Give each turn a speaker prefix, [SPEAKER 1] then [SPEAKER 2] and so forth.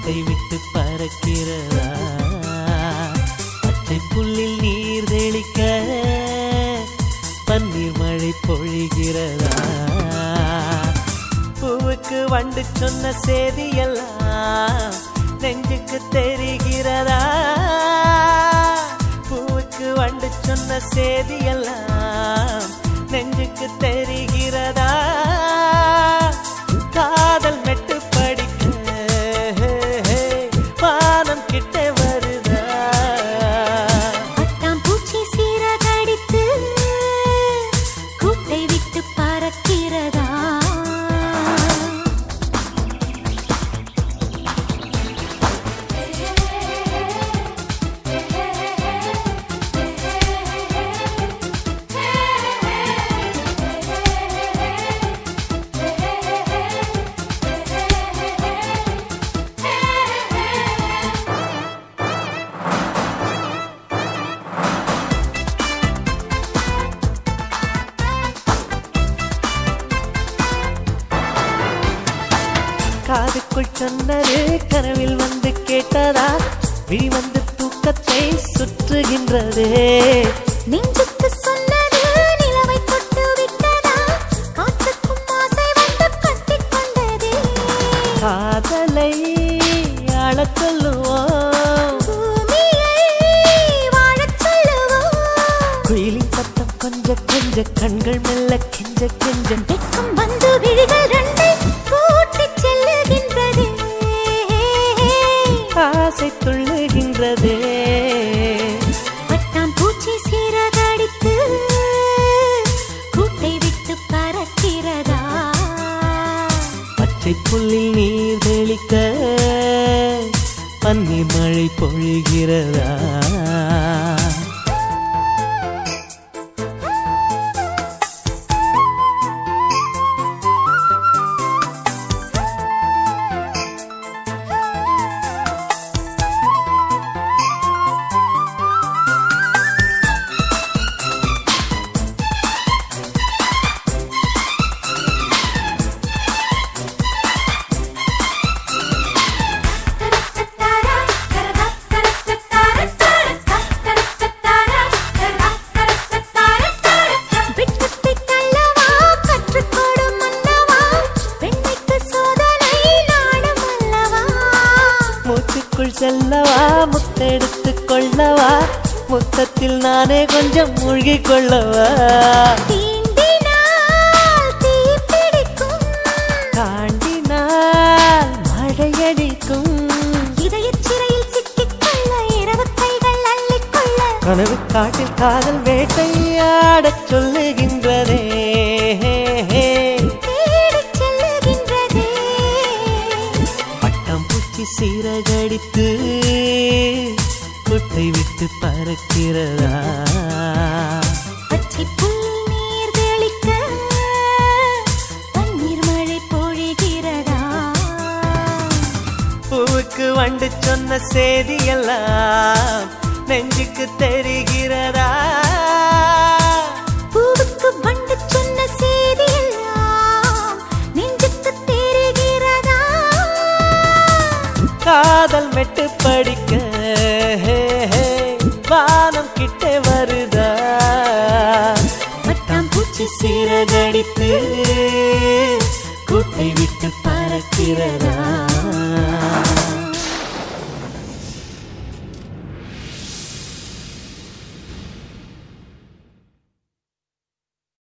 [SPEAKER 1] கூட்டை விட்டு பறக்கிறதா பச்சை புல்லில் நீர் தெளிக்க பன்னீர் மழை பொழிகிறதா பூவுக்கு வண்டு சொன்ன செய்தி எல்லாம் நெஞ்சுக்கு தெரிகிறதா பூவுக்கு வண்டு சொன்ன செய்தி எல்லாம் நெஞ்சுக்கு தெரிகிறதா காதல் மெட்டு படிக்க வானம் கிட்ட வருதா
[SPEAKER 2] பட்டாம்பூச்சி சீரகடித்து கூட்டை விட்டு பறக்கிறதா
[SPEAKER 1] காதுக்குள் சொன்னது கனவில் வந்து கேட்டதா விழி வந்து தூக்கத்தை சுற்றுகின்றதே
[SPEAKER 2] நெஞ்சுக்கு சொன்னது நிலவை தொட்டு விட்டதா காற்றுக்கும் ஆசை வந்து கட்டிக் கொண்டதே
[SPEAKER 1] காதலை ஆளச் சொல்லுவோம்
[SPEAKER 2] பூமியை வாழச் சொல்லுவோம்
[SPEAKER 1] குயிலின் சத்தம் கொஞ்ச கொஞ்ச கண்கள் மெல்ல கெஞ்ச கெஞ்ச
[SPEAKER 2] வெட்கம் வந்து விழிகள் ரெண்டை கூட்டிச் செல்லுகின்றதே
[SPEAKER 1] ஆசை துள்ளுகின்றதே
[SPEAKER 2] பட்டாம்பூச்சி சீரகடித்து கூட்டை விட்டு பறக்கிறதா
[SPEAKER 1] பச்சை புல்லில் நீர் தெளிக்க பன்னீர் மழை பொழிகிறதா
[SPEAKER 2] வெட்கத்தை தள்ளவா கற்றுக்கொடு மன்னவா பெண்மைக்கு சோதனை நாணம் அல்லவா
[SPEAKER 1] மூச்சுக்குள் செல்லவா முத்தெடுத்து கொள்ளவா முத்தத்தில் நானே கொஞ்சம் மூழ்கிக் கொள்ளவா
[SPEAKER 2] தீண்டினால் தீ பிடிக்கும்
[SPEAKER 1] தாண்டினால் மழையடிக்கும்
[SPEAKER 2] இதயச் சிறையில் சிக்கிக்கொள்ள இரவு கைகள் அள்ளிக்கொள்ள
[SPEAKER 1] கனவு காட்டில் காதல் வேட்டையாடச் சொல்லுகின்றதே
[SPEAKER 2] தேடிச் செல்லுகின்றதே
[SPEAKER 1] பட்டம் பூச்சி சீரகடித்து குட்டை விட்டு பறக்கிறதா
[SPEAKER 2] பச்சை புல்லில் நீர் தெளிக்க பன்னீர் மழை பொழிகிறதா
[SPEAKER 1] பூவுக்கு வண்டு சொன்ன செய்தி எல்லாம் நெஞ்சுக்கு தெரிகிறதா
[SPEAKER 2] பூவுக்கு வண்டு சொன்ன செய்தி எல்லாம் நெஞ்சுக்கு தெரிகிறதா
[SPEAKER 1] காதல் மெட்டு படிக்க வானம் கிட்ட வருதா
[SPEAKER 2] பட்டாம்பூச்சி
[SPEAKER 1] சீரகடித்து கூட்டை விட்டு பறக்கிறதா